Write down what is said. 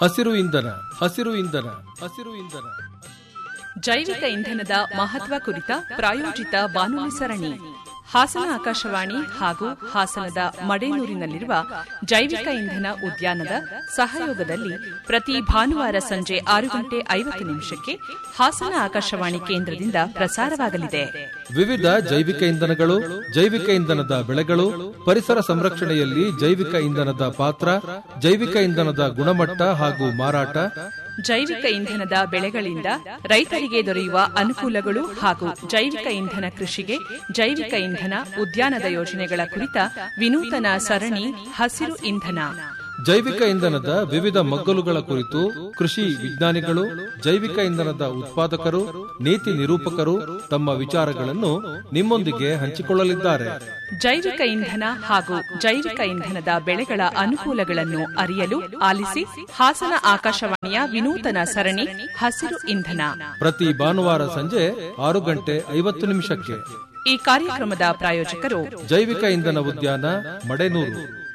ಹಸಿರು ಇಂಧನ ಹಸಿರು ಇಂಧನ ಹಸಿರು ಇಂಧನ ಜೈವಿಕ ಇಂಧನದ ಮಹತ್ವ ಕುರಿತ ಪ್ರಾಯೋಜಿತ ಬಾನುಲಿ ಸರಣಿ ಹಾಸನ ಆಕಾಶವಾಣಿ ಹಾಗೂ ಹಾಸನದ ಮಡೇನೂರಿನಲ್ಲಿರುವ ಜೈವಿಕ ಇಂಧನ ಉದ್ಯಾನದ ಸಹಯೋಗದಲ್ಲಿ ಪ್ರತಿ ಭಾನುವಾರ ಸಂಜೆ ಆರು ಗಂಟೆ ಐವತ್ತು ನಿಮಿಷಕ್ಕೆ ಹಾಸನ ಆಕಾಶವಾಣಿ ಕೇಂದ್ರದಿಂದ ಪ್ರಸಾರವಾಗಲಿದೆ ವಿವಿಧ ಜೈವಿಕ ಇಂಧನಗಳು ಜೈವಿಕ ಇಂಧನದ ಬೆಳೆಗಳು ಪರಿಸರ ಸಂರಕ್ಷಣೆಯಲ್ಲಿ ಜೈವಿಕ ಇಂಧನದ ಪಾತ್ರ ಜೈವಿಕ ಇಂಧನದ ಗುಣಮಟ್ಟ ಹಾಗೂ ಮಾರಾಟ ಜೈವಿಕ ಇಂಧನದ ಬೆಳೆಗಳಿಂದ ರೈತರಿಗೆ ದೊರೆಯುವ ಅನುಕೂಲಗಳು ಹಾಗೂ ಜೈವಿಕ ಇಂಧನ ಕೃಷಿಗೆ ಜೈವಿಕ ಇಂಧನ ಉದ್ಯಾನದ ಯೋಜನೆಗಳ ಕುರಿತ ವಿನೂತನ ಸರಣಿ ಹಸಿರು ಇಂಧನ ಜೈವಿಕ ಇಂಧನದ ವಿವಿಧ ಮಗ್ಗಲುಗಳ ಕುರಿತು ಕೃಷಿ ವಿಜ್ಞಾನಿಗಳು ಜೈವಿಕ ಇಂಧನದ ಉತ್ಪಾದಕರು ನೀತಿ ನಿರೂಪಕರು ತಮ್ಮ ವಿಚಾರಗಳನ್ನು ನಿಮ್ಮೊಂದಿಗೆ ಹಂಚಿಕೊಳ್ಳಲಿದ್ದಾರೆ ಜೈವಿಕ ಇಂಧನ ಹಾಗೂ ಜೈವಿಕ ಇಂಧನದ ಬೆಳೆಗಳ ಅನುಕೂಲಗಳನ್ನು ಅರಿಯಲು ಆಲಿಸಿ ಹಾಸನ ಆಕಾಶವಾಣಿಯ ವಿನೂತನ ಸರಣಿ ಹಸಿರು ಇಂಧನ ಪ್ರತಿ ಭಾನುವಾರ ಸಂಜೆ ಆರು ಗಂಟೆ ಐವತ್ತು ನಿಮಿಷಕ್ಕೆ ಈ ಕಾರ್ಯಕ್ರಮದ ಪ್ರಾಯೋಜಕರು ಜೈವಿಕ ಇಂಧನ ಉದ್ಯಾನ ಮಡೆನೂರು